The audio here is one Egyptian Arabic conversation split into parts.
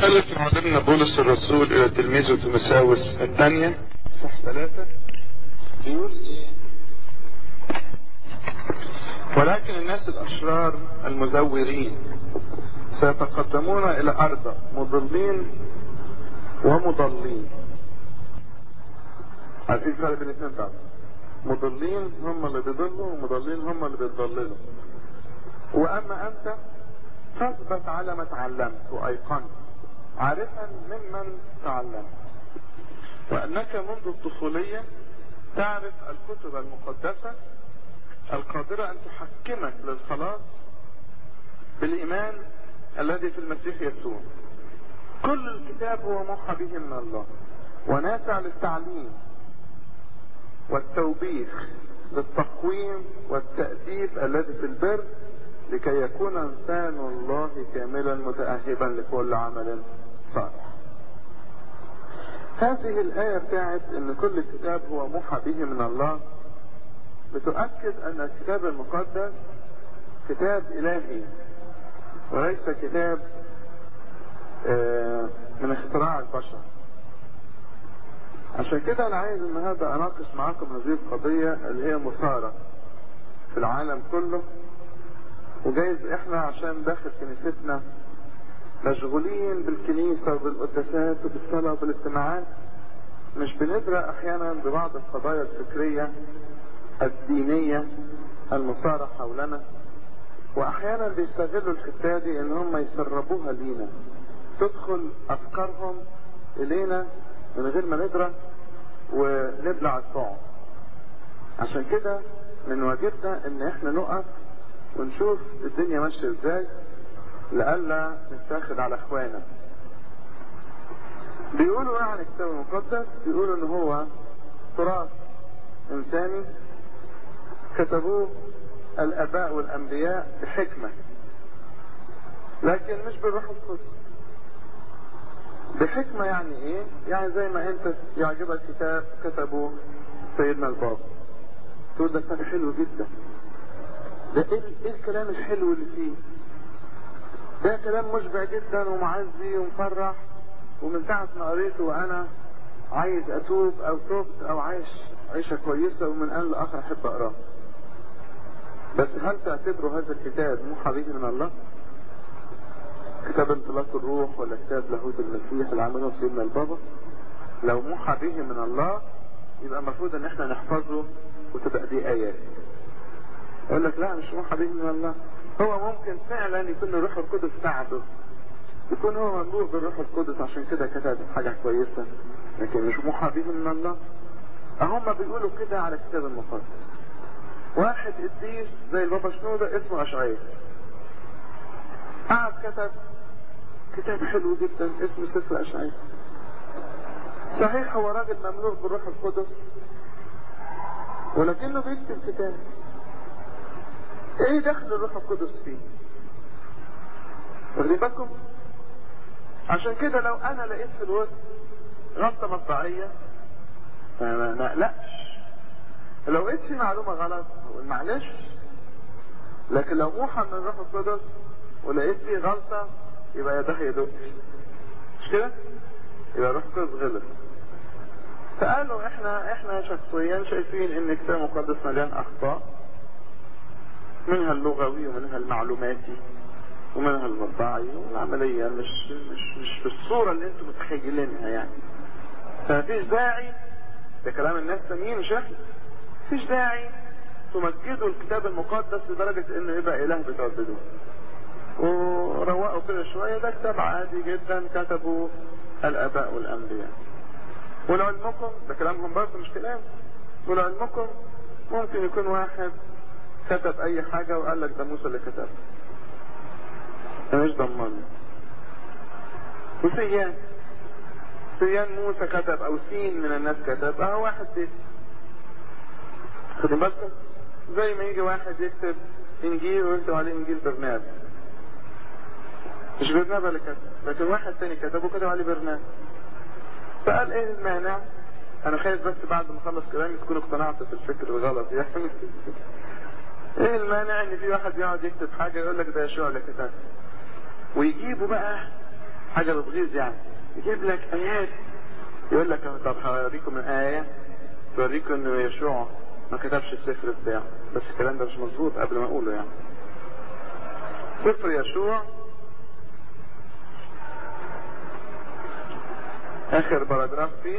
ألف معلمنا بولس الرسول إلى تلميذه تيموثاوس الثانية صح ثلاثة بيقول إيه؟ ولكن الناس الأشرار المزورين سيتقدمون إلى أرض مضلين ومضلين عارفين الفرق بين الاثنين طبعا مضلين هم اللي بيضلوا ومضلين هم اللي بيضللوا واما انت فاثبت على ما تعلمت وايقنت عارفا ممن تعلمت وانك منذ الطفولية تعرف الكتب المقدسة القادرة ان تحكمك للخلاص بالايمان الذي في المسيح يسوع كل الكتاب هو موحى به من الله ونافع للتعليم والتوبيخ للتقويم والتأديب الذي في البر لكي يكون انسان الله كاملا متأهبا لكل عمل صالح هذه الآية بتاعت ان كل كتاب هو موحى به من الله بتؤكد ان الكتاب المقدس كتاب الهي وليس كتاب من اختراع البشر عشان كده انا عايز النهارده اناقش معاكم هذه القضية اللي هي مثارة في العالم كله وجايز احنا عشان داخل كنيستنا مشغولين بالكنيسة وبالقداسات وبالصلاة وبالاجتماعات مش بندرى احيانا ببعض القضايا الفكرية الدينية المثارة حولنا واحيانا بيستغلوا الحتة دي ان هم يسربوها لينا تدخل افكارهم الينا من غير ما ندرى ونبلع الطعم عشان كده من واجبنا ان احنا نقف ونشوف الدنيا ماشيه ازاي لئلا نتاخد على اخوانا بيقولوا عن الكتاب المقدس بيقولوا ان هو تراث انساني كتبوه الاباء والانبياء بحكمه لكن مش بالروح القدس بحكمة يعني ايه يعني زي ما انت يعجبك كتاب كتبه سيدنا البابا تقول ده كتاب حلو جدا ده ايه, إيه الكلام الحلو اللي فيه ده كلام مشبع جدا ومعزي ومفرح ومن ساعة ما قريته وانا عايز اتوب او توبت او عايش عيشة كويسة ومن ان لاخر احب اقراه بس هل تعتبروا هذا الكتاب موحى به من الله؟ كتاب انطلاق الروح ولا كتاب لاهوت المسيح اللي عمله سيدنا البابا لو موحى به من الله يبقى المفروض ان احنا نحفظه وتبقى دي ايات يقول لك لا مش موحى به من الله هو ممكن فعلا يكون الروح القدس ساعده يكون هو مملوء بالروح القدس عشان كده كتب حاجة كويسة لكن مش موحى به من الله هم بيقولوا كده على الكتاب المقدس واحد قديس زي البابا شنودة اسمه اشعياء قعد كتب كتاب حلو جدا اسمه سفر اشعياء صحيح هو راجل مملوء بالروح القدس ولكنه بيكتب كتاب ايه دخل الروح القدس فيه واخدين بالكم عشان كده لو انا لقيت في الوسط غلطة مطبعية ما نقلقش لو لقيت في معلومة غلط اقول معلش لكن لو موحى من الروح القدس ولقيت فيه غلطة يبقى يده يدق مش كده يبقى روح القدس غلط فقالوا احنا احنا شخصيا شايفين ان الكتاب المقدس مليان اخطاء منها اللغوي ومنها المعلوماتي ومنها المطبعي والعملية مش مش مش بالصورة اللي انتم متخيلينها يعني فمفيش داعي ده كلام الناس تانيين مش احنا مفيش داعي تمجدوا الكتاب المقدس لدرجة انه يبقى اله بتعبدوه وروقوا كده شوية ده كتاب عادي جدا كتبوا الآباء والأنبياء ولعلمكم ده كلامهم برضه مش كلام ولعلمكم ممكن يكون واحد كتب أي حاجة وقال لك ده موسى اللي كتبها أنا مش ضمني وسيان سيان موسى كتب أو سين من الناس كتب أهو واحد بيكتب خدوا بالكم زي ما يجي واحد يكتب إنجيل ويكتب عليه إنجيل برنابا مش برنابا اللي كتب لكن واحد تاني كتبه كتب عليه برنابا فقال ايه المانع انا خايف بس بعد ما اخلص كلامي تكون اقتنعت في الفكر الغلط يعني ايه المانع ان في واحد يقعد يكتب حاجه يقول لك ده يشوع اللي كتب ويجيبوا بقى حاجة بتغيظ يعني يجيب لك آيات يقول لك طب هوريكم الآية توريكم إنه يشوع ما كتبش السفر بتاعه بس الكلام ده مش مظبوط قبل ما أقوله يعني سفر يشوع آخر باراجراف فيه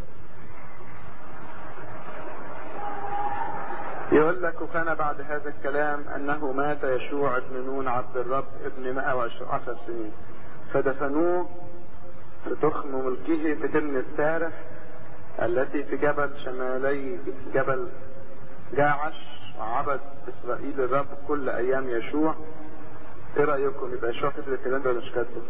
يقول لك وكان بعد هذا الكلام انه مات يشوع ابن نون عبد الرب ابن 110 سنين فدفنوه في تخم ملكه في تلم سارح التي في جبل شمالي جبل جاعش وعبد اسرائيل الرب كل ايام يشوع ايه رايكم يبقى يشوع كتب الكلام ده ولا مش كاتبه؟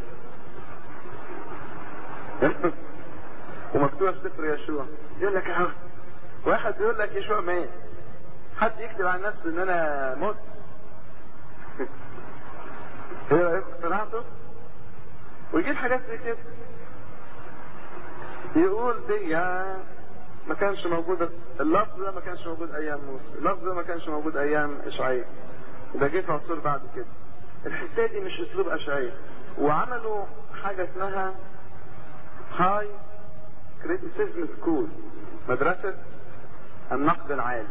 ومكتوبه في سفر يشوع يقول لك اهو واحد يقول لك يشوع مات حد يكتب عن نفسه ان انا مت ايه رايكم اقتنعتوا ويجيب حاجات زي كده يقول دي ما كانش موجود اللفظ ده ما كانش موجود ايام موسى اللفظ ده ما كانش موجود ايام اشعياء ده جه في عصور بعد كده الحته دي مش اسلوب اشعياء وعملوا حاجه اسمها هاي كريتيسيزم سكول مدرسه النقد العالي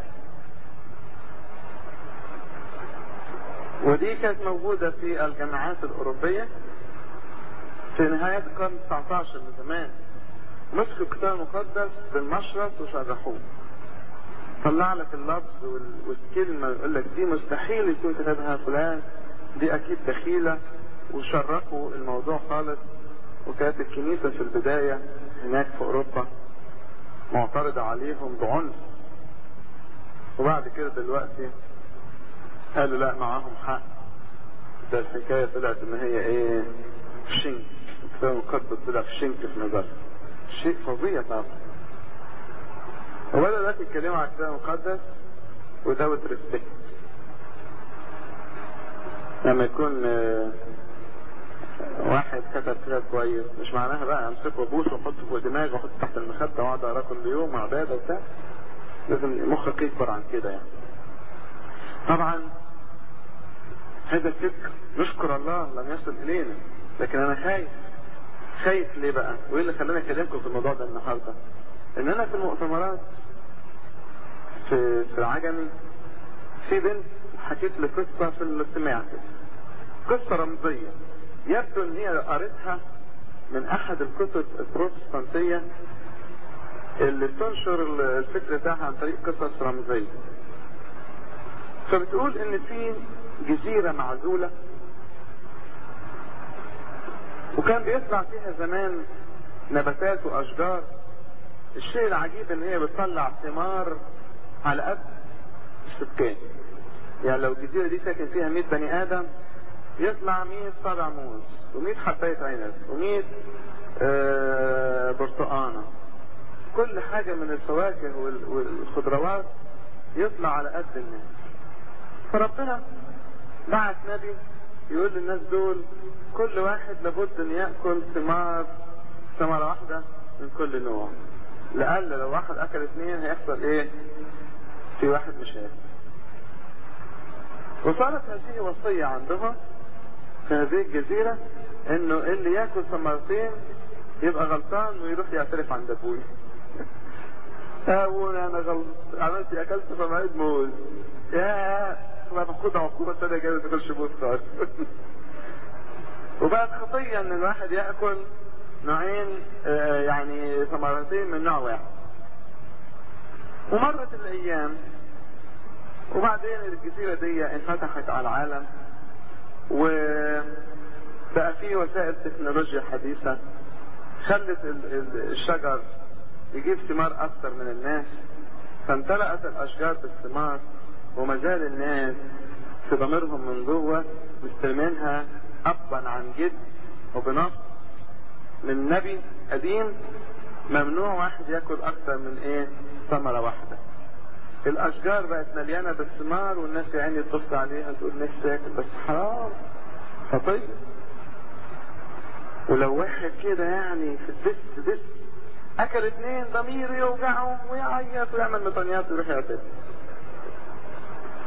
ودي كانت موجودة في الجامعات الأوروبية في نهاية القرن 19 من زمان مسكوا الكتاب المقدس بالمشرط وشرحوه طلع لك اللفظ والكلمة يقول لك دي مستحيل يكون كتبها فلان دي أكيد دخيلة وشرحوا الموضوع خالص وكانت الكنيسة في البداية هناك في أوروبا معترضة عليهم بعنف وبعد كده دلوقتي قالوا لا معاهم حق ده الحكاية طلعت ان هي ايه شنك الكتاب المقدس طلع في شنك في نظر شيء فظيع طبعا وبدأ دلوقتي يتكلموا على الكتاب المقدس without respect لما يكون واحد كتب كتاب كويس مش معناها بقى امسكه وابوسه واحطه فوق دماغي واحطه تحت المخده واقعد اقراه كل يوم مع عباده وبتاع لازم مخك يكبر عن كده يعني طبعا هذا الفكر نشكر الله لم يصل الينا لكن انا خايف خايف ليه بقى وايه اللي خلاني اكلمكم في الموضوع ده النهارده ان انا في المؤتمرات في في العجمي في بنت حكيت لي قصه في الاجتماع كده قصه رمزيه يبدو ان هي قريتها من احد الكتب البروتستانتيه اللي بتنشر الفكر بتاعها عن طريق قصص رمزيه فبتقول ان في جزيرة معزولة وكان بيطلع فيها زمان نباتات واشجار الشيء العجيب ان هي بتطلع ثمار على قد السكان يعني لو الجزيرة دي ساكن فيها 100 بني ادم يطلع 100 صابع موز و100 حباية عنب و100 آه برتقانة كل حاجة من الفواكه والخضروات يطلع على قد الناس فربنا بعت نبي يقول للناس دول كل واحد لابد ان ياكل ثمار ثمره واحده من كل نوع لأن لو واحد اكل اثنين هيحصل ايه في واحد مش هياكل وصارت هذه وصيه عندهم في هذه الجزيره انه اللي ياكل ثمرتين يبقى غلطان ويروح يعترف عند ابوي ابونا انا غلط عملت اكلت ثمرة موز يا ما باخدها عقوبة سنة جاية ما تاكلش موز خالص وبقت خطية ان الواحد ياكل نوعين آه يعني ثمرتين من نوع واحد ومرت الايام وبعدين الجزيرة دي انفتحت على العالم وبقى في وسائل تكنولوجيا حديثة خلت الشجر يجيب ثمار اكثر من الناس فامتلأت الاشجار بالثمار وما زال الناس في ضميرهم من جوه مستلمينها ابا عن جد وبنص من نبي قديم ممنوع واحد ياكل اكثر من ايه ثمرة واحدة الاشجار بقت مليانة بالثمار والناس يا عيني تبص عليها تقول نفسي اكل بس حرام خطية ولو واحد كده يعني في الدس دس اكل اتنين ضميره يوجعهم ويعيط ويعمل مطنيات ويروح يعتذر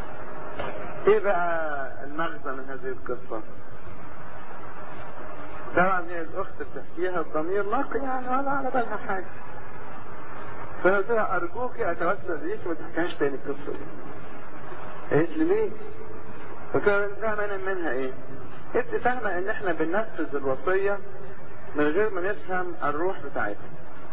ايه بقى المغزى من هذه القصة طبعا هي الاخت بتحكيها بضمير نقي يعني ولا على بالها حاجه فقلت لها ارجوك اتوسل ليك وما تحكيهاش تاني القصه دي قالت لي ليه؟ قلت لها انت فاهمه انا منها ايه؟ انت فاهمه ان احنا بننفذ الوصيه من غير ما نفهم الروح بتاعتها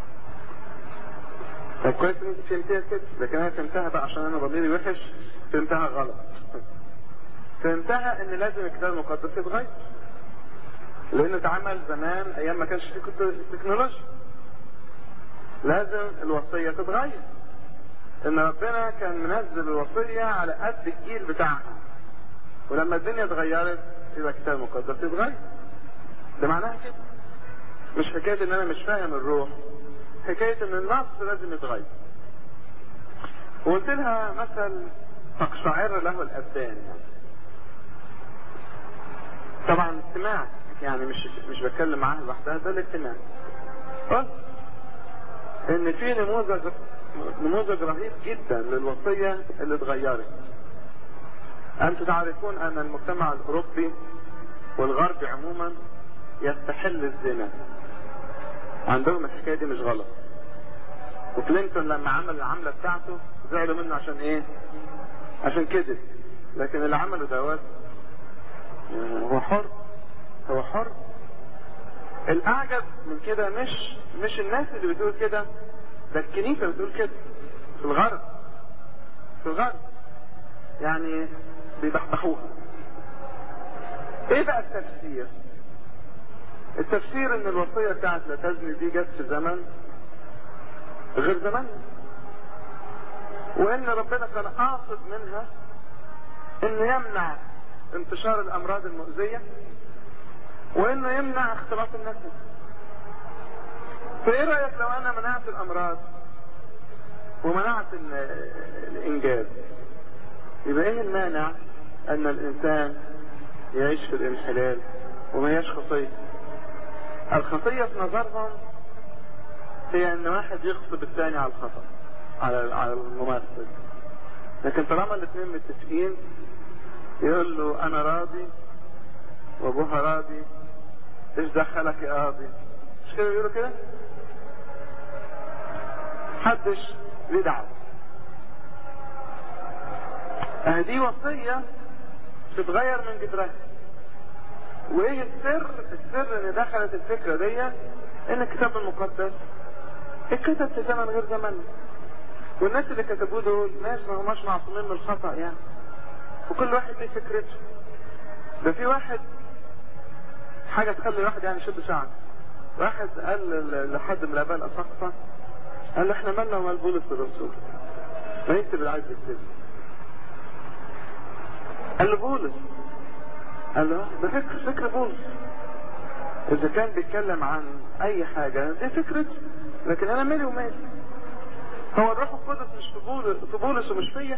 طب كويس ان انت فهمتيها كده لكن انا فهمتها بقى عشان انا ضميري وحش فهمتها غلط فهمتها ان لازم الكتاب المقدس يتغير لانه اتعمل زمان ايام ما كانش فيه تكنولوجيا لازم الوصية تتغير ان ربنا كان منزل الوصية على قد الجيل بتاعها ولما الدنيا اتغيرت يبقى الكتاب المقدس يتغير ده معناها كده مش حكاية ان انا مش فاهم الروح حكاية ان النص لازم يتغير وقلت لها مثل تقشعر له الابدان طبعا اجتماع يعني مش مش بتكلم معاها لوحدها ده الاجتماع قلت ان في نموذج نموذج رهيب جدا للوصية اللي اتغيرت انتم تعرفون ان المجتمع الاوروبي والغربي عموما يستحل الزنا عندهم الحكاية دي مش غلط وكلينتون لما عمل العملة بتاعته زعلوا منه عشان ايه عشان كذب لكن اللي عمله دوت هو حر هو حر الاعجب من كده مش مش الناس اللي بتقول كده ده الكنيسه بتقول كده في الغرب في الغرب يعني بيبحبحوها ايه بقى التفسير التفسير ان الوصيه بتاعت لا تزني دي جت في زمن غير زمن وان ربنا كان قاصد منها انه يمنع انتشار الامراض المؤذيه وانه يمنع اختلاط النسل فايه رايك لو انا منعت الامراض ومنعت الانجاب يبقى ايه المانع ان الانسان يعيش في الانحلال وما هياش خطيه الخطيه في نظرهم هي ان واحد يغصب الثاني على الخطا على على الممثل لكن طالما الاثنين متفقين يقول له انا راضي وابوها راضي ايش دخلك يا قاضي مش كده بيقولوا كده محدش ليه دعوه اه دي وصيه تتغير من جدرها وايه السر السر ان دخلت الفكره دي ان الكتاب المقدس اتكتب في زمن غير زمننا والناس اللي كتبوه دول ناس ما هماش معصومين من الخطا يعني وكل واحد ليه فكرته ده في واحد حاجة تخلي الواحد يعني يشد شعره واحد قال لحد من الآباء الأساقفة قال له احنا مالنا ومال بولس الرسول ما يكتب اللي عايز يكتبه قال له بولس قال له ده فكر فكر بولس إذا كان بيتكلم عن أي حاجة دي فكرته لكن أنا مالي ومالي هو الروح القدس مش في بولس في بولس ومش فيا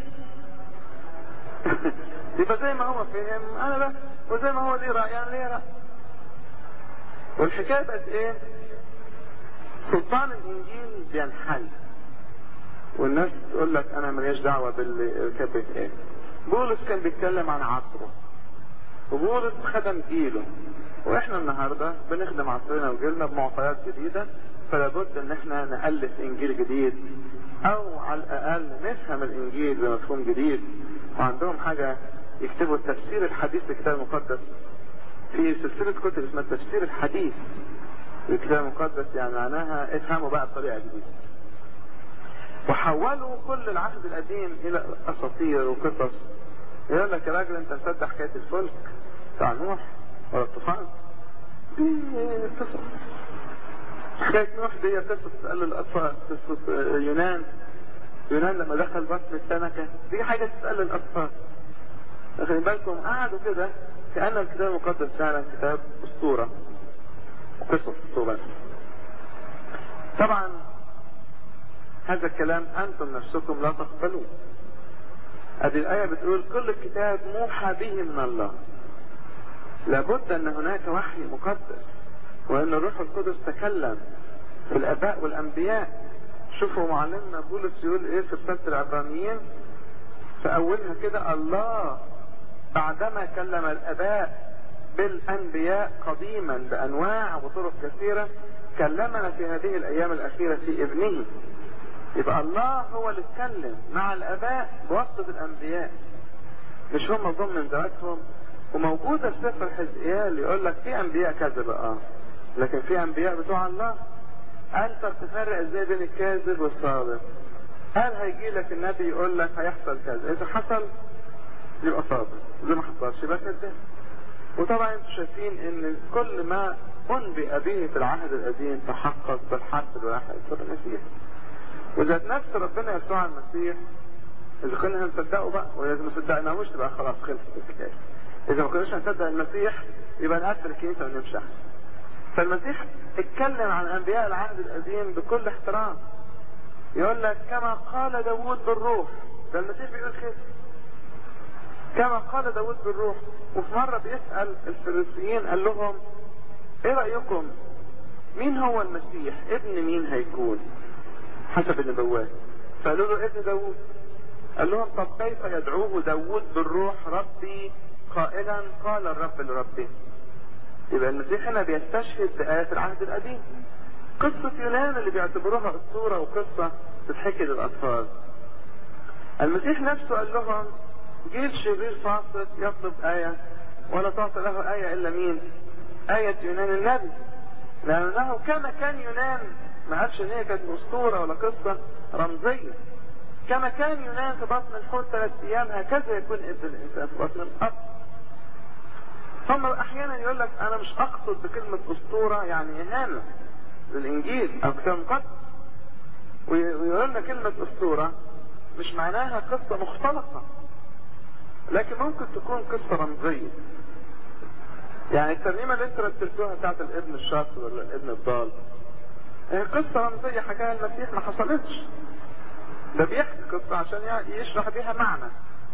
يبقى زي ما هو فهم انا بقى وزي ما هو ليه راي انا ليه راي والحكايه بقت ايه سلطان الانجيل بينحل والناس تقول لك انا ماليش دعوه باللي كتبت ايه بولس كان بيتكلم عن عصره وبولس خدم جيله واحنا النهارده بنخدم عصرنا وجيلنا بمعطيات جديده فلا بد ان احنا نالف انجيل جديد او على الاقل نفهم الانجيل بمفهوم جديد وعندهم حاجه يكتبوا التفسير الحديث للكتاب المقدس في سلسله كتب اسمها التفسير الحديث للكتاب المقدس يعني معناها افهموا بقى بطريقه جديده وحولوا كل العهد القديم الى اساطير وقصص يقول لك يا راجل انت مصدق حكايه الفلك بتاع نوح ولا الطوفان دي قصص حكايه نوح دي قصه تسال الاطفال قصه يونان يونان لما دخل بطن السمكه دي حاجه تسال الاطفال واخدين بالكم قعدوا كده كان الكتاب المقدس فعلا كتاب اسطوره قصص وبس طبعا هذا الكلام انتم نفسكم لا تقبلوه هذه الآية بتقول كل الكتاب موحى به من الله لابد أن هناك وحي مقدس وأن الروح القدس تكلم في الآباء والأنبياء شوفوا معلمنا بولس يقول إيه في رسالة العبرانيين في أولها كده الله بعدما كلم الآباء بالانبياء قديما بانواع وطرق كثيرة كلمنا في هذه الايام الاخيرة في ابنه يبقى الله هو اللي اتكلم مع الاباء بواسطة الانبياء مش هم ضمن ذاتهم وموجودة في سفر حزقيال يقول لك في انبياء كذب اه لكن في انبياء بتوع الله انت بتفرق ازاي بين الكاذب والصادق قال هيجي لك النبي يقول لك هيحصل كذا اذا حصل يبقى صادق اذا ما حصلش يبقى كذاب وطبعا انتم شايفين ان كل ما انبئ به في العهد القديم تحقق بالحرف الواحد في المسيح وذات نفس ربنا يسوع المسيح اذا كنا هنصدقه بقى واذا ما صدقناهوش تبقى خلاص خلصت الحكايه اذا ما كناش هنصدق المسيح يبقى نقفل الكنيسه ونمشي احسن فالمسيح اتكلم عن انبياء العهد القديم بكل احترام يقول لك كما قال داود بالروح ده المسيح بيقول كده كما قال داود بالروح وفي مرة بيسأل الفريسيين قال لهم ايه رأيكم مين هو المسيح ابن مين هيكون حسب النبوات فقالوا له ابن داود قال لهم طب كيف يدعوه داود بالروح ربي قائلا قال الرب لربه يبقى المسيح هنا بيستشهد بآيات العهد القديم قصة يونان اللي بيعتبروها أسطورة وقصة تتحكي للأطفال المسيح نفسه قال لهم جيل شرير فاسق يطلب آية ولا تعطي له آية إلا مين آية يونان النبي لأنه كما كان يونان ما قالش إن هي كانت أسطورة ولا قصة رمزية كما كان يونان في بطن الحوت ثلاث أيام هكذا يكون ابن الإنسان في بطن الأرض هم احيانا يقول لك انا مش اقصد بكلمة اسطورة يعني اهانة للانجيل او كتاب مقدس ويقول لنا كلمة اسطورة مش معناها قصة مختلطة لكن ممكن تكون قصة رمزية يعني الترنيمة اللي انت رتبتوها بتاعت الابن الشاطر ولا الابن الضال هي قصة رمزية حكاها المسيح ما حصلتش ده بيحكي قصة عشان يشرح بيها معنى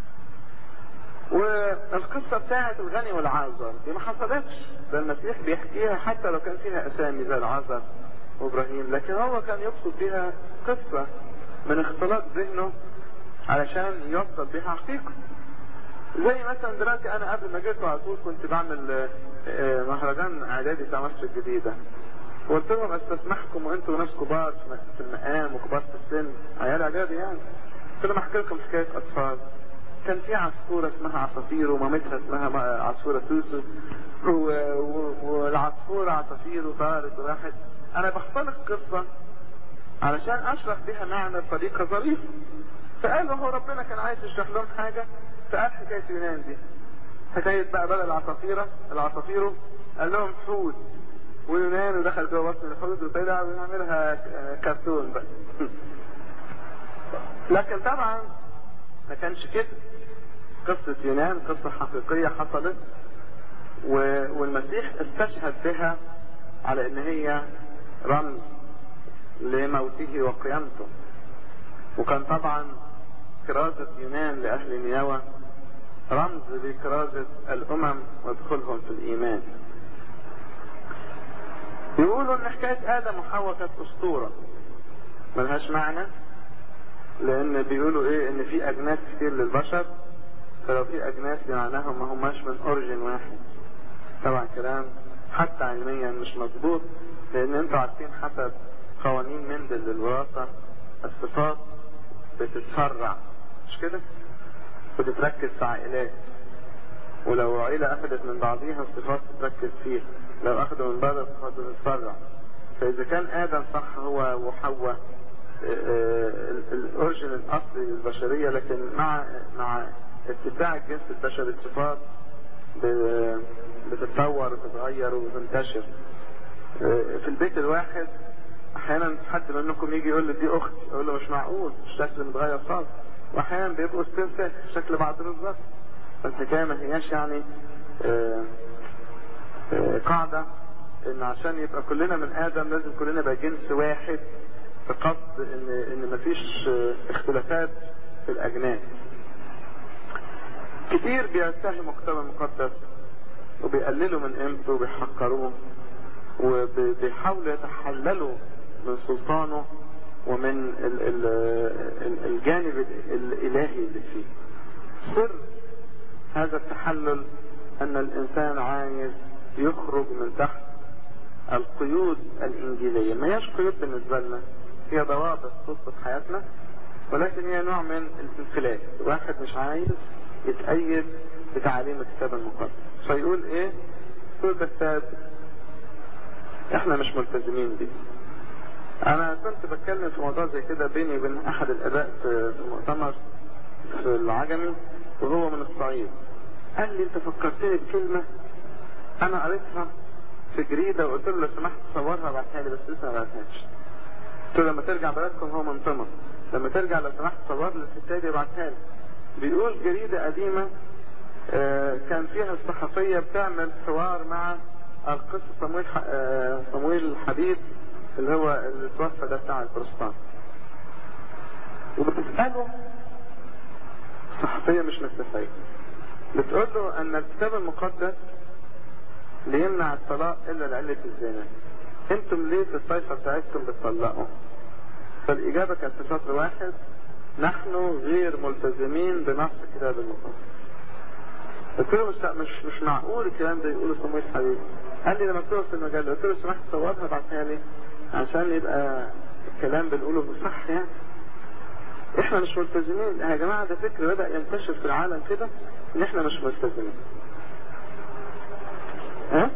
والقصة بتاعت الغني والعازر دي ما حصلتش ده المسيح بيحكيها حتى لو كان فيها اسامي زي العازر وابراهيم لكن هو كان يقصد بها قصة من اختلاط ذهنه علشان يوصل بها حقيقة زي مثلا دلوقتي انا قبل ما جيت على طول كنت بعمل مهرجان اعدادي بتاع مصر الجديدة وقلت لهم استسمحكم وانتوا ناس كبار في المقام وكبار في السن عيال اعدادي يعني قلت لهم احكي لكم حكاية اطفال كان في عصفورة اسمها عصافير ومامتها اسمها عصفورة سوسو والعصفورة عصافير وطارت وراحت انا بختلق قصة علشان اشرح بها معنى بطريقة ظريفة فقالوا هو ربنا كان عايز يشرح لهم حاجة فقال حكاية يونان دي حكاية بقى بدل العصافيرة العصافير قال لهم حوت ويونان ودخل جوه بطن الحوت وطلع ونعملها كرتون بقى لكن طبعا ما كانش كده قصة يونان قصة حقيقية حصلت والمسيح استشهد بها على ان هي رمز لموته وقيامته وكان طبعا كرازة يونان لأهل نينوى رمز لكرازة الأمم ودخولهم في الإيمان يقولوا ان حكاية آدم وحواء كانت أسطورة ملهاش معنى لان بيقولوا ايه ان في اجناس كتير للبشر فلو في اجناس معناهم ما هماش من اوريجين واحد طبعا كلام حتى علميا مش مظبوط لان انتوا عارفين حسب قوانين مندل للوراثة الصفات بتتفرع مش كده بتتركز في عائلات ولو عيلة اخذت من بعضيها الصفات تتركز فيها لو اخذوا من بعض الصفات بتتفرع فاذا كان ادم صح هو وحواء الاورجن الاصلي للبشرية لكن مع مع اتساع الجنس البشري الصفات بتتطور وتتغير وتنتشر في البيت الواحد احيانا حد منكم يجي يقول لي دي اختي اقول له مش معقول الشكل متغير خالص واحيانا بيبقوا استنساخ شكل بعض بالظبط فالحكايه ما هياش يعني قاعده ان عشان يبقى كلنا من ادم لازم كلنا يبقى جنس واحد بقصد ان ان مفيش اختلافات في الاجناس كتير بيتهموا الكتاب المقدس وبيقللوا من قيمته وبيحقروه وبيحاولوا يتحللوا من سلطانه ومن ال ال ال الجانب الالهي اللي فيه سر هذا التحلل ان الانسان عايز يخرج من تحت القيود الانجيليه ما هيش قيود بالنسبه لنا هي ضوابط تضبط حياتنا ولكن هي نوع من الانفلات واحد مش عايز يتأيد بتعاليم الكتاب المقدس فيقول ايه يقول ده كتاب احنا مش ملتزمين بيه انا كنت بتكلم في موضوع زي كده بيني وبين احد الاباء في مؤتمر في العجمي وهو من الصعيد قال لي انت فكرتني بكلمة انا قريتها في جريدة وقلت له لو سمحت صورها بعتها لي بس لسه ما بعتهاش قلت له لما ترجع بلدكم هو منطمة لما ترجع لو سمحت صور لي الحته دي ابعتها لي بيقول جريدة قديمة آه كان فيها الصحفية بتعمل حوار مع القس صمويل آه صمويل الحبيب اللي هو اللي توفى ده بتاع البروستان وبتسأله صحفية مش مسيحية بتقول له ان الكتاب المقدس ليمنع الطلاق الا لعلة الزنا انتم ليه في الطائفة بتاعتكم بتطلقوا فالاجابة كانت في سطر واحد نحن غير ملتزمين بنص الكتاب المقدس قلت له مش مش مش معقول الكلام ده يقوله صمويل حبيب قال لي لما مكتوب في المجله قلت له سمحت صورها بعتها لي عشان يبقى الكلام بنقوله صح يعني احنا مش ملتزمين يا جماعه ده فكر بدا ينتشر في العالم كده ان احنا مش ملتزمين ها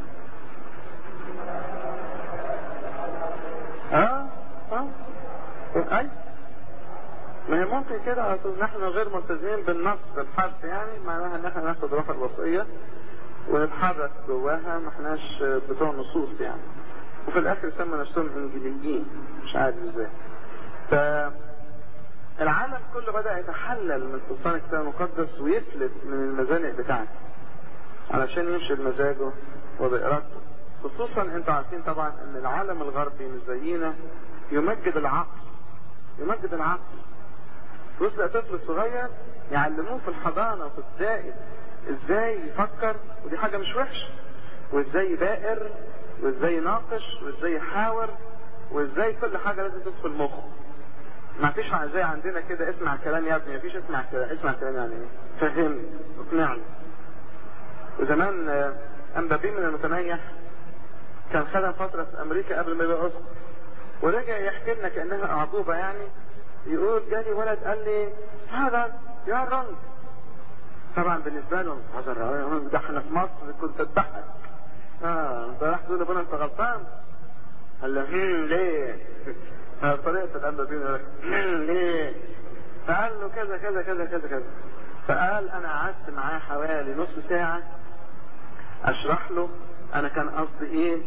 اه اه اي ما هي ممكن كده على طول نحن غير ملتزمين بالنص بالحرف يعني معناها ان احنا ناخد روح الوصيه ونتحرك جواها ما احناش بتوع نصوص يعني وفي الاخر سموا نفسهم انجليين مش عارف ازاي ف العالم كله بدأ يتحلل من سلطان الكتاب المقدس ويفلت من المزانق بتاعته علشان يمشي بمزاجه وبإرادته خصوصا انتوا عارفين طبعا ان العالم الغربي مش زينا يمجد العقل يمجد العقل وصل طفل صغير يعلموه في الحضانة وفي ابتدائي ازاي يفكر ودي حاجة مش وحشة وازاي يبائر وازاي يناقش وازاي يحاور وازاي كل حاجة لازم تدخل مخه ما فيش زي عندنا كده اسمع كلام يا ابني ما فيش اسمع كلام اسمع كلام يعني ايه فهمني اقنعني وزمان امبابي من المتنيح كان خدم فترة في امريكا قبل ما يبقى اسقف ورجع يحكي لنا كانها اعجوبة يعني يقول جالي ولد قال لي هذا يا رنج طبعا بالنسبة لهم هذا ده احنا في مصر كنت اضحك اه انت راح تقول لابونا انت غلطان قال له هم ليه طريقة الأنبابين يقول لك ليه؟ فقال له كذا كذا كذا كذا كذا فقال أنا قعدت معاه حوالي نص ساعة أشرح له أنا كان قصدي إيه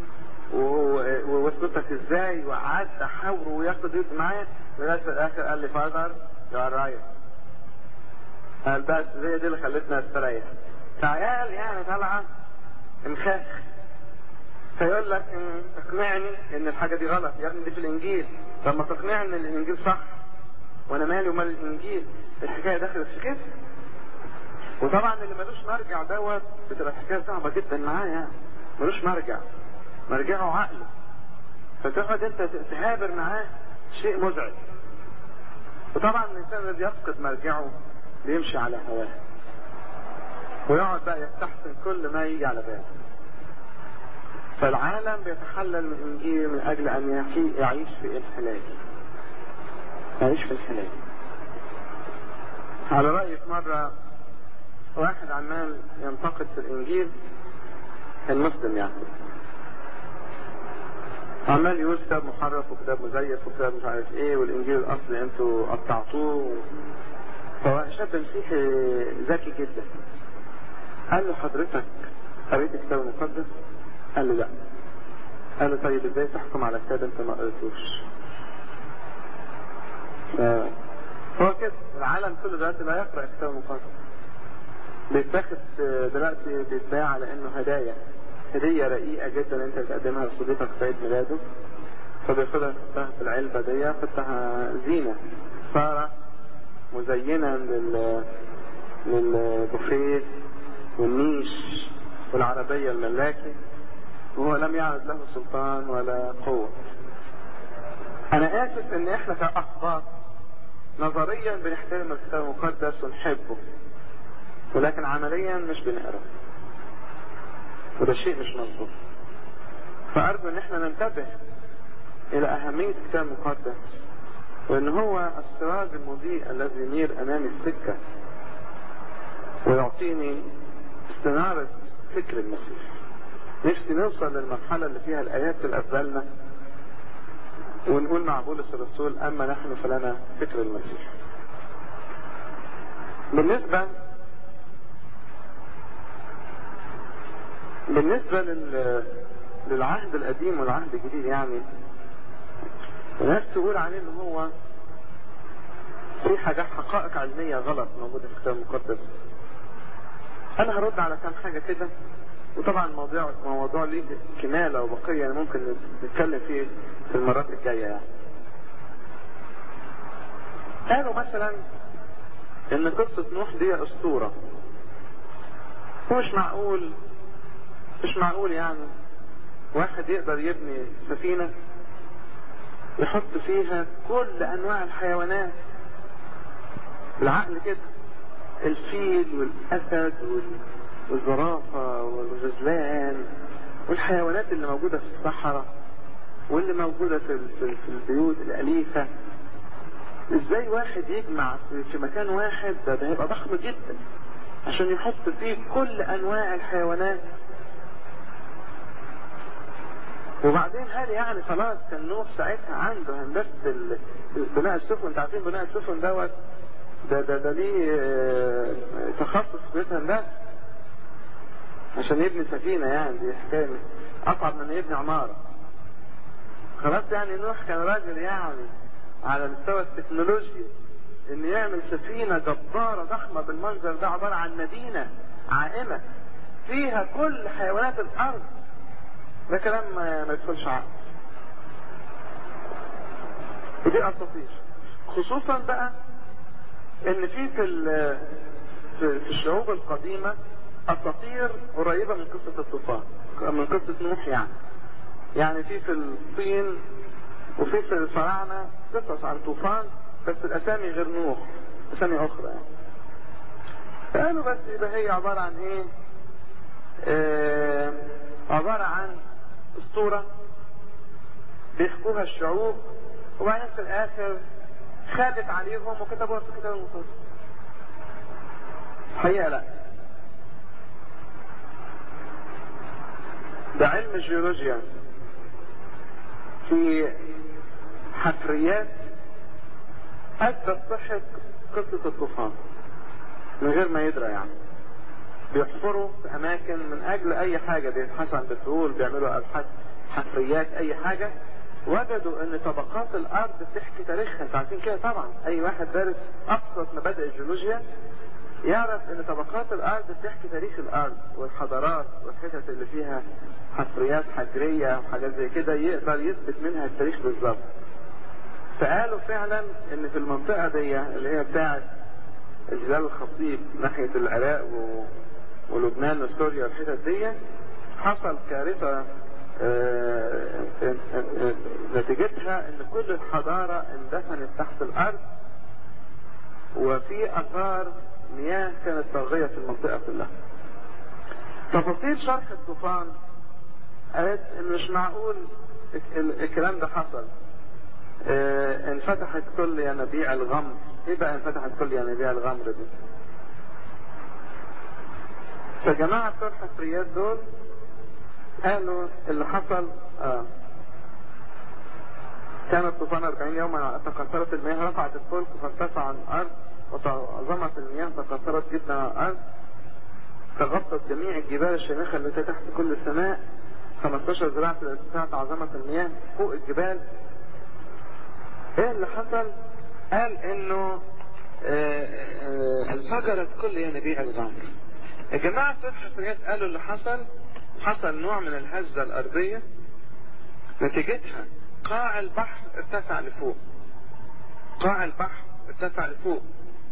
ووصلتك إزاي وقعدت أحاوره وياخد يد معايا لغاية في الآخر قال لي فاذر يا رايت قال بس زي دي اللي خلتنا استريح فعيال يعني طالعة مخاخ فيقول لك إن اقنعني ان الحاجه دي غلط يا ابني دي في الانجيل طب ما تقنعني ان الانجيل صح وانا مالي ومال الانجيل الحكايه دخلت في كده وطبعا اللي ملوش مرجع دوت بتبقى الحكايه صعبه جدا معاه يعني ملوش مرجع مرجعه عقله فتقعد انت تهابر معاه شيء مزعج وطبعا الانسان الذي يفقد مرجعه بيمشي على هواه ويقعد بقى يستحسن كل ما يجي على باله فالعالم بيتحلل من الانجيل من اجل ان يعيش في انحلال يعيش في انحلال على رأيي في مرة واحد عمال ينتقد في الانجيل المسلم يعني عمال يقول كتاب محرف وكتاب مزيف وكتاب مش عارف ايه والانجيل الاصلي انتوا قطعتوه فهو شاب مسيحي ذكي جدا قال له حضرتك قريت الكتاب المقدس؟ قال له لا قال له طيب ازاي تحكم على كتاب انت ما قريتوش هو كده العالم كله دلوقتي لا يقرا الكتاب المقدس بيتاخد دلوقتي بيتباع على انه هدايا هدية رقيقة جدا انت بتقدمها لصديقك في عيد ميلاده فبياخدها يحطها في العلبة دي يحطها زينة صار مزينة لل للبوفيه والنيش والعربية الملاكي وهو لم يعد له سلطان ولا قوة انا اسف ان احنا كأحباط نظريا بنحترم الكتاب المقدس ونحبه ولكن عمليا مش بنقرا وده شيء مش مظبوط فأرجو ان احنا ننتبه الى اهمية الكتاب المقدس وان هو السراج المضيء الذي ينير امامي السكة ويعطيني استنارة فكر المسيح نفسي نوصل للمرحلة اللي فيها الآيات تبقى في بالنا ونقول مع بولس الرسول أما نحن فلنا فكر المسيح بالنسبة بالنسبة لل... للعهد القديم والعهد الجديد يعني الناس تقول عليه ان هو في حاجات حقائق علمية غلط موجودة في الكتاب المقدس انا هرد على كام حاجة كده وطبعا الموضوع موضوع ليه كمالة وبقية يعني ممكن نتكلم فيه في المرات الجاية يعني قالوا مثلا ان قصة نوح دي اسطورة مش معقول مش معقول يعني واحد يقدر يبني سفينة يحط فيها كل انواع الحيوانات بالعقل كده الفيل والاسد والزرافة والغزلان والحيوانات اللي موجودة في الصحراء واللي موجودة في, في, في البيوت الأليفة ازاي واحد يجمع في مكان واحد ده, ده هيبقى ضخم جدا عشان يحط فيه كل انواع الحيوانات وبعدين هل يعني خلاص كان نوح ساعتها عنده هندسة بناء السفن انت عارفين بناء السفن دوت ده ده ده ليه تخصص في كلية هندسة عشان يبني سفينة يعني دي حكاية أصعب من يبني عمارة خلاص يعني نوح كان راجل يعني على مستوى التكنولوجيا ان يعمل سفينة جبارة ضخمة بالمنظر ده عبارة عن مدينة عائمة فيها كل حيوانات الارض ده كلام ما يدخلش عقل ودي اساطير خصوصا بقى ان في في في الشعوب القديمة اساطير قريبة من قصة الطوفان من قصة نوح يعني يعني في في الصين وفي في الفراعنة قصص عن طوفان بس الاسامي غير نوح اسامي اخرى يعني قالوا بس يبقى هي عبارة عن ايه آه عبارة عن اسطورة بيحكوها الشعوب وبعدين في الاخر خادت عليهم وكتبوها في الكتاب المقدس الحقيقة لا ده علم الجيولوجيا في حفريات اثبت صحة قصة الطوفان من غير ما يدرى يعني بيحفروا في اماكن من اجل اي حاجة بيبحثوا عن بترول بيعملوا ابحاث حفريات اي حاجة وجدوا ان طبقات الارض بتحكي تاريخها انتوا عارفين كده طبعا اي واحد دارس ابسط مبادئ الجيولوجيا يعرف ان طبقات الارض بتحكي تاريخ الارض والحضارات والحتت اللي فيها حفريات حجرية وحاجات زي كده يقدر يثبت منها التاريخ بالظبط فقالوا فعلا ان في المنطقة دي اللي هي بتاعت الجبال الخصيب ناحية العراق و... ولبنان وسوريا والحتت دي حصل كارثة آه... آه... آه... نتيجتها ان كل الحضارة اندفنت تحت الارض وفي اثار مياه كانت طاغية في المنطقة كلها تفاصيل شرح الطوفان قالت ان مش معقول الكلام ده حصل اه انفتحت كل ينابيع الغمر ايه بقى انفتحت كل ينابيع الغمر دي فجماعة بتوع الحفريات دول قالوا اللي حصل اه كان الطوفان 40 يوما تكسرت المياه رفعت الفلك فارتفع عن الارض وتعظمت المياه تكسرت جدا على الارض تغطت جميع الجبال الشامخة التي تحت كل السماء 15 ذراع في الارتفاع تعظمت المياه فوق الجبال ايه اللي حصل قال انه انفجرت كل ينابيع الغمر الجماعة بتوع الحفريات قالوا اللي حصل حصل نوع من الهزة الارضية نتيجتها قاع البحر ارتفع لفوق قاع البحر ارتفع لفوق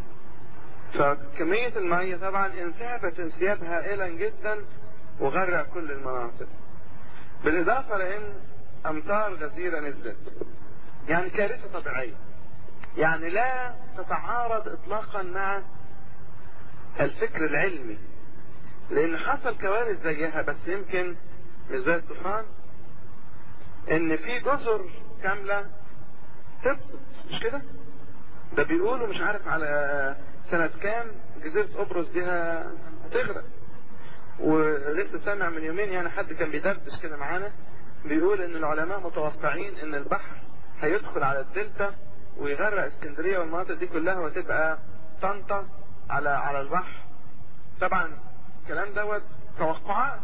فكمية المية طبعا انسحبت انسياب هائلا جدا وغرق كل المناطق بالاضافة لان امطار غزيرة نزلت يعني كارثة طبيعية يعني لا تتعارض اطلاقا مع الفكر العلمي لان حصل كوارث زيها بس يمكن مش زي الطوفان ان في جزر كاملة هبطت مش كده ده بيقولوا مش عارف على سنة كام جزيرة قبرص دي هتغرق ولسه سامع من يومين يعني حد كان بيدردش كده معانا بيقول ان العلماء متوقعين ان البحر هيدخل على الدلتا ويغرق اسكندرية والمناطق دي كلها وتبقى طنطا على على البحر طبعا الكلام دوت توقعات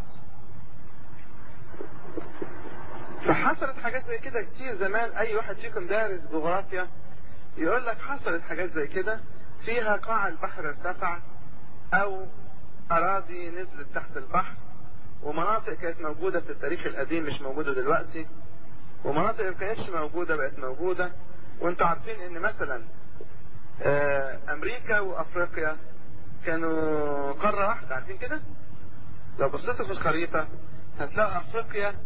فحصلت حاجات زي كده كتير زمان اي واحد فيكم دارس جغرافيا يقول لك حصلت حاجات زي كده فيها قاع البحر ارتفع او اراضي نزلت تحت البحر ومناطق كانت موجودة في التاريخ القديم مش موجودة دلوقتي ومناطق ما كانتش موجودة بقت موجودة وانتوا عارفين ان مثلا امريكا وافريقيا كانوا قارة واحدة عارفين كده لو بصيتوا في الخريطة هتلاقوا افريقيا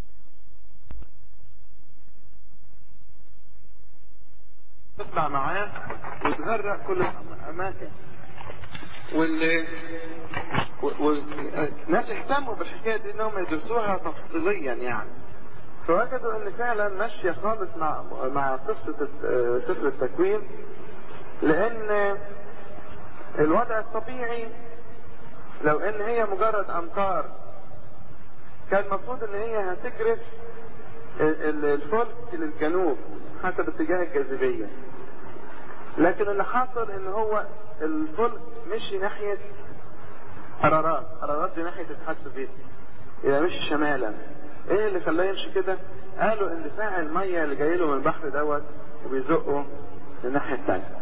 تطلع معاه وتغرق كل الاماكن واللي والناس اهتموا بالحكايه دي انهم يدرسوها تفصيليا يعني فوجدوا ان فعلا ماشيه خالص مع مع قصه سفر التكوين لان الوضع الطبيعي لو ان هي مجرد امطار كان المفروض ان هي هتجرف الفلك للجنوب حسب اتجاه الجاذبيه لكن اللي حصل ان هو الفلك مشي ناحية قرارات قرارات دي ناحية الاتحاد السوفيتي يبقى مشي شمالا ايه اللي خلاه يمشي كده قالوا اندفاع المية اللي جاي له من البحر دوت وبيزقه للناحية التانية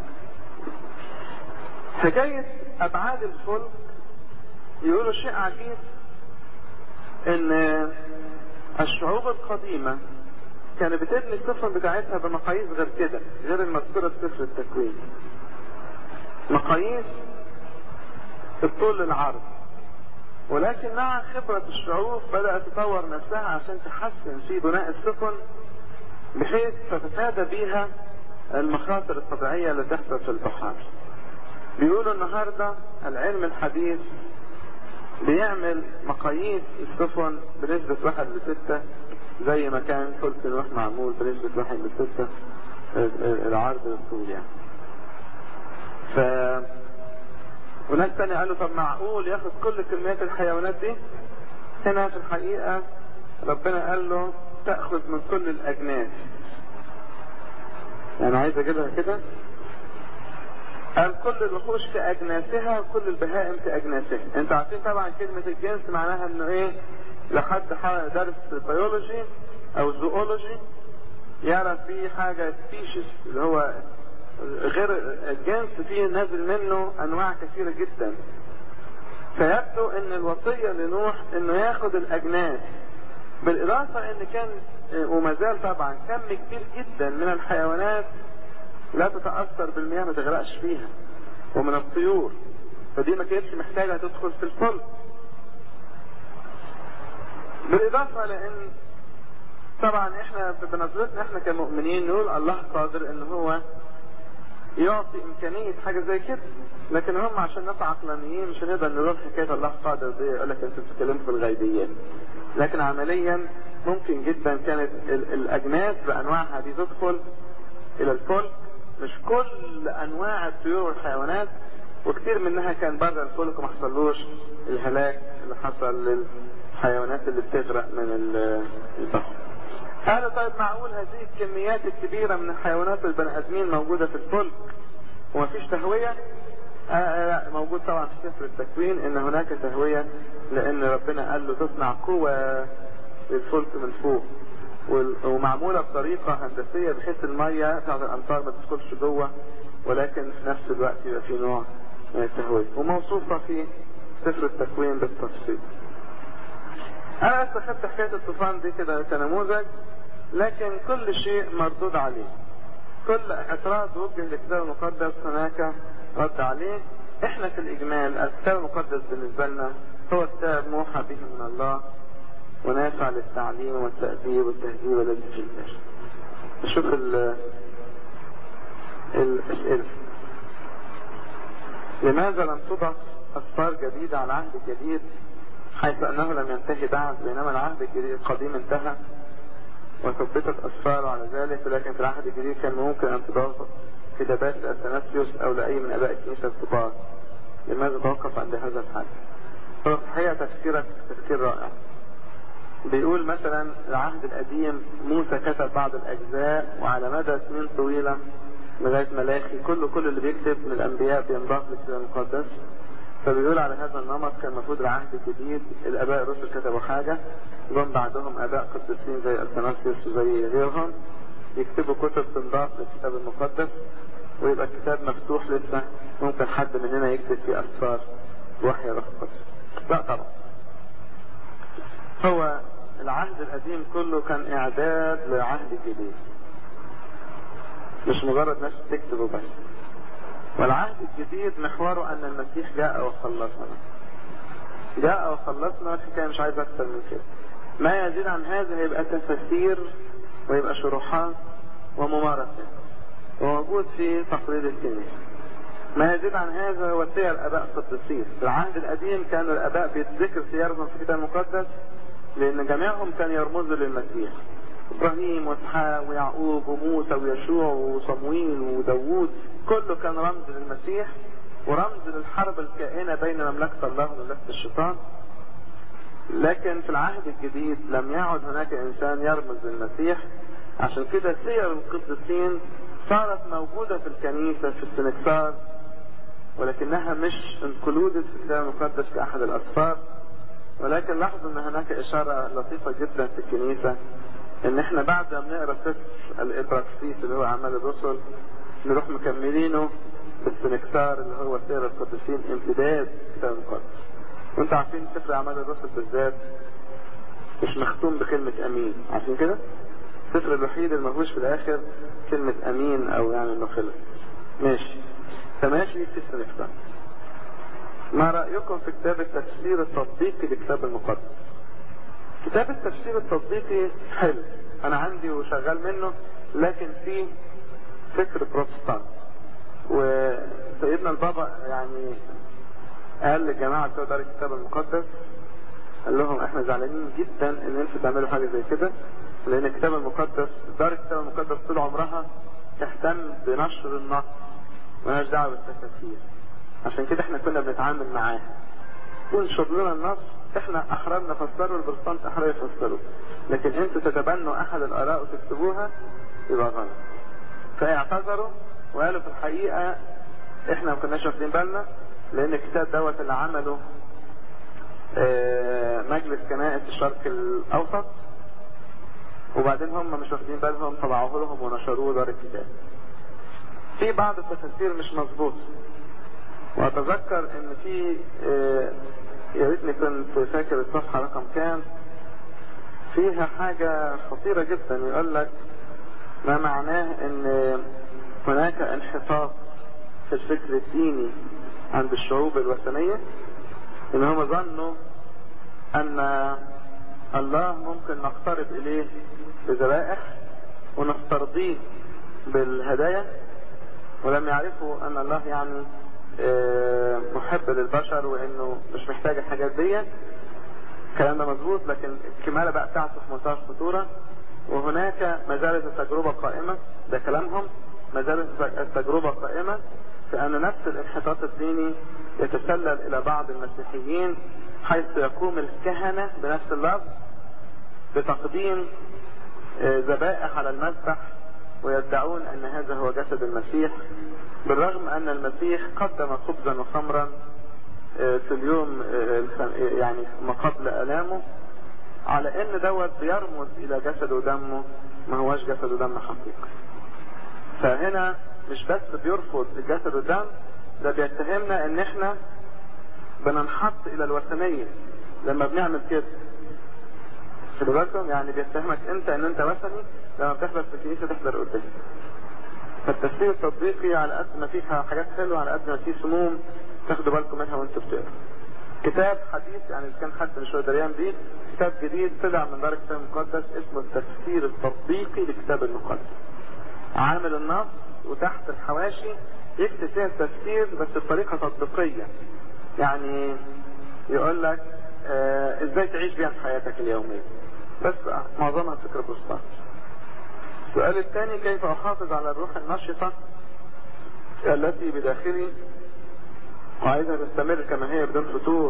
حكاية ابعاد الفلك يقولوا شيء عجيب ان الشعوب القديمة كانت بتبني السفن بتاعتها بمقاييس غير كده غير المذكورة في سفر التكوين مقاييس الطول للعرض ولكن مع خبرة الشعوب بدأت تطور نفسها عشان تحسن في بناء السفن بحيث تتفادى بيها المخاطر الطبيعية اللي تحصل في البحار بيقولوا النهاردة العلم الحديث بيعمل مقاييس السفن بنسبة واحد لستة زي ما كان فلك نوح معمول بنسبة واحد لستة العرض للطول يعني ف وناس تاني قالوا طب معقول ياخد كل كميات الحيوانات دي هنا في الحقيقة ربنا قال له تأخذ من كل الأجناس يعني عايز أجيبها كده قال كل الوحوش في أجناسها وكل البهائم في أجناسها أنت عارفين طبعا كلمة الجنس معناها إنه إيه لحد درس بيولوجي أو زوولوجي يعرف فيه حاجة سبيشيز اللي هو غير الجنس فيه نازل منه انواع كثيرة جدا فيبدو ان الوصية لنوح انه ياخد الاجناس بالاضافة ان كان وما زال طبعا كم كبير جدا من الحيوانات لا تتأثر بالمياه ما تغرقش فيها ومن الطيور فدي ما كانتش محتاجة تدخل في الفلك بالاضافة لان طبعا احنا بنظرتنا احنا كمؤمنين نقول الله قادر ان هو يعطي امكانية حاجة زي كده لكن هم عشان ناس عقلانيين مش هنقدر نروح حكاية الله قادر دي يقول لك انتوا بتتكلموا في الغيبيات لكن عمليا ممكن جدا كانت الاجناس بانواعها دي تدخل الى الفلك مش كل انواع الطيور والحيوانات وكتير منها كان بره الفلك وما حصلوش الهلاك اللي حصل للحيوانات اللي بتغرق من البحر قالوا طيب معقول هذه الكميات الكبيرة من الحيوانات والبني ادمين موجودة في الفلك ومفيش تهوية آه آه لا موجود طبعا في سفر التكوين ان هناك تهوية لان ربنا قال له تصنع قوة للفلك من فوق ومعمولة بطريقة هندسية بحيث المية بتاعت الامطار ما تدخلش جوه ولكن في نفس الوقت يبقى في نوع من التهوية وموصوفة في سفر التكوين بالتفصيل انا بس اخدت حكاية الطوفان دي كده كنموذج لكن كل شيء مردود عليه كل اعتراض وجه للكتاب المقدس هناك رد عليه احنا في الاجمال الكتاب المقدس بالنسبة لنا هو كتاب موحى به من الله ونافع للتعليم والتأديب والتهذيب الذي في البشر نشوف ال الاسئلة لماذا لم تضع أسفار جديدة على عهد جديد حيث أنه لم ينتهي بعد بينما العهد الجديد القديم انتهى وثبتت أسفاره على ذلك ولكن في العهد الجديد كان ممكن أن تضاف كتابات أثناسيوس أو لأي من آباء الكنيسة الكبار لماذا توقف عند هذا الحد؟ هو في الحقيقة تفكيرك تفكير رائع بيقول مثلا العهد القديم موسى كتب بعض الأجزاء وعلى مدى سنين طويلة لغاية ملاخي كل كل اللي بيكتب من الأنبياء بينضاف للكتاب المقدس فبيقول على هذا النمط كان المفروض العهد الجديد الآباء الرسل كتبوا حاجة جم بعدهم آباء قديسين زي أثناسيوس وزي غيرهم يكتبوا كتب تنضاف للكتاب المقدس ويبقى الكتاب مفتوح لسه ممكن حد مننا يكتب فيه أسفار وحي روح القدس لا طبعا هو العهد القديم كله كان إعداد لعهد جديد مش مجرد ناس تكتب وبس والعهد الجديد محوره أن المسيح جاء وخلصنا جاء وخلصنا الحكاية مش عايز أكتر من كده ما يزيد عن هذا هيبقى تفاسير ويبقى شروحات وممارسات وموجود في تقليد الكنيسة ما يزيد عن هذا هو سير اباء القديسين في العهد القديم كانوا الاباء بيتذكر سيرهم في الكتاب المقدس لان جميعهم كان يرمزوا للمسيح ابراهيم واسحاق ويعقوب وموسى ويشوع وصمويل وداوود كله كان رمز للمسيح ورمز للحرب الكائنه بين مملكه الله ومملكه الشيطان لكن في العهد الجديد لم يعد هناك انسان يرمز للمسيح عشان كده سير القديسين صارت موجودة في الكنيسة في السنكسار ولكنها مش انكلودد في الكتاب المقدس كأحد الأسفار ولكن لاحظوا ان هناك اشارة لطيفة جدا في الكنيسة ان احنا بعد ما بنقرا سفر الابراكسيس اللي هو اعمال الرسل نروح مكملينه بالسنكسار اللي هو سير القديسين امتداد الكتاب المقدس وانتوا عارفين سفر اعمال الرسل بالذات مش مختوم بكلمة امين عارفين كده؟ السفر الوحيد اللي مفهوش في الاخر كلمة امين او يعني انه خلص ماشي فماشي في السنكسار ما رأيكم في كتاب التفسير التطبيقي للكتاب المقدس كتاب التفسير التطبيقي حلو انا عندي وشغال منه لكن فيه فكر بروتستانت وسيدنا البابا يعني قال للجماعة بتوع دار الكتاب المقدس قال لهم احنا زعلانين جدا ان انتوا تعملوا حاجة زي كده لان الكتاب المقدس دار الكتاب المقدس طول عمرها تهتم بنشر النص مالهاش دعوه بالتفاسير عشان كده احنا كنا بنتعامل معاه وانشر لنا النص احنا احرار نفسره والبروتستانت احرار يفسروا لكن انتوا تتبنوا احد الاراء وتكتبوها يبقى غلط فاعتذروا وقالوا في الحقيقه احنا ما كناش واخدين بالنا لان الكتاب دوت اللي عمله اه مجلس كنائس الشرق الاوسط وبعدين هم مش واخدين بالهم طبعوه لهم ونشروه دار الكتاب في بعض التفاسير مش مظبوط واتذكر ان في اه يا ريتني كنت فاكر الصفحه رقم كام فيها حاجه خطيره جدا يقول لك ما معناه ان هناك انحطاط في الفكر الديني عند الشعوب الوثنيه ان هم ظنوا ان الله ممكن نقترب اليه بذبائح ونسترضيه بالهدايا ولم يعرفوا ان الله يعني محب للبشر وانه مش محتاج الحاجات دي الكلام ده مظبوط لكن الكماله بقى بتاعته في منتهى الخطوره وهناك ما زالت التجربه قائمه ده كلامهم ما زالت التجربه قائمه في ان نفس الانحطاط الديني يتسلل الى بعض المسيحيين حيث يقوم الكهنه بنفس اللفظ بتقديم ذبائح على المذبح ويدعون ان هذا هو جسد المسيح بالرغم ان المسيح قدم خبزا وخمرا في اليوم يعني ما قبل الامه على ان دوت بيرمز الى جسد ودمه ما هواش جسد ودم حقيقي فهنا مش بس بيرفض الجسد والدم ده بيتهمنا ان احنا بننحط الى الوثنيه لما بنعمل كده خدوا بالكم يعني بيتهمك انت ان انت وثني لما بتحضر في الكنيسه تحضر قداس فالتفسير التطبيقي على قد ما فيه حاجات حلوه على قد ما فيه سموم تاخدوا بالكم منها وانتوا بتقروا كتاب حديث يعني اذا كان حد مش دريان بيه كتاب جديد طلع من دار الكتاب المقدس اسمه التفسير التطبيقي للكتاب المقدس عامل النص وتحت الحواشي يكتب فيها التفسير بس بطريقه تطبيقيه يعني يقول لك آه ازاي تعيش بيها في حياتك اليومية بس بقى معظمها فكر بروستات السؤال الثاني كيف احافظ على الروح النشطة التي بداخلي وعايزها تستمر كما هي بدون فتور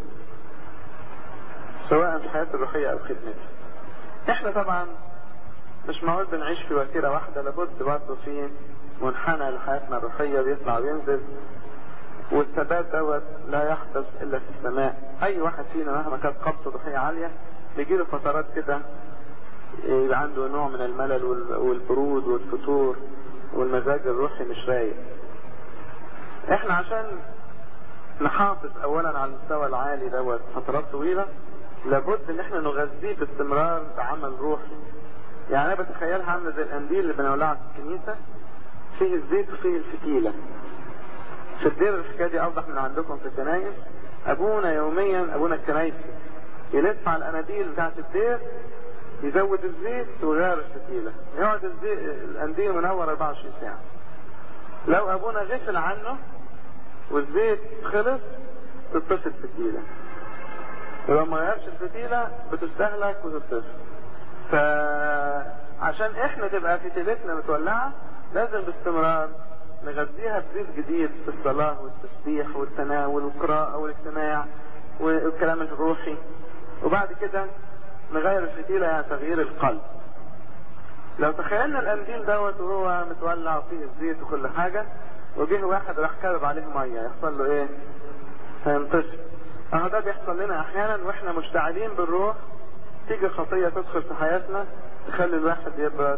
سواء في حياتي الروحية او خدمتي احنا طبعا مش معقول بنعيش في وتيرة واحدة لابد برضه في منحنى لحياتنا الروحية بيطلع وينزل والثبات دوت لا يحدث الا في السماء اي واحد فينا مهما كانت قبضته روحية عالية بيجيله فترات كده يبقى عنده نوع من الملل والبرود والفتور والمزاج الروحي مش رايق احنا عشان نحافظ اولا على المستوى العالي دوت فترات طويلة لابد ان احنا نغذيه باستمرار بعمل روحي يعني انا بتخيلها عامله زي القنديل اللي بنولعه في الكنيسه فيه الزيت وفيه الفتيله في الدير الحكايه دي اوضح من عندكم في الكنايس ابونا يوميا ابونا الكنايسي يلف على الاناديل بتاعت الدير يزود الزيت ويغير الفتيله يقعد الزيت القنديل منور 24 ساعه لو ابونا غفل عنه والزيت خلص تتصل الفتيله ولو ما غيرش الفتيله بتستهلك وتطفي فعشان احنا تبقى فتيلتنا متولعة لازم باستمرار نغذيها بزيت جديد في الصلاة والتسبيح والتناول والقراءة والاجتماع والكلام الروحي وبعد كده نغير الفتيلة يعني تغيير القلب لو تخيلنا القنديل دوت وهو متولع وفيه الزيت وكل حاجة وجه واحد راح كذب عليه مية يحصل له ايه؟ هينطفي اهو ده بيحصل لنا احيانا واحنا مشتعلين بالروح تيجي خطية تدخل في حياتنا تخلي الواحد يبرد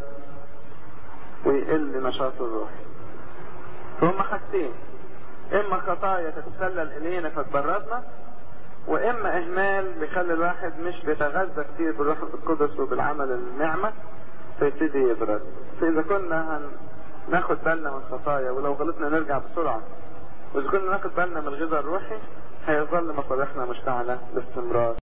ويقل نشاطه الروحي فهم حاجتين اما خطايا تتسلل الينا فتبردنا واما اهمال بيخلي الواحد مش بيتغذى كتير بالروح القدس وبالعمل النعمة فيبتدي يبرد فاذا كنا ناخد بالنا من الخطايا ولو غلطنا نرجع بسرعة واذا كنا ناخد بالنا من الغذاء الروحي هيظل مصالحنا مشتعلة باستمرار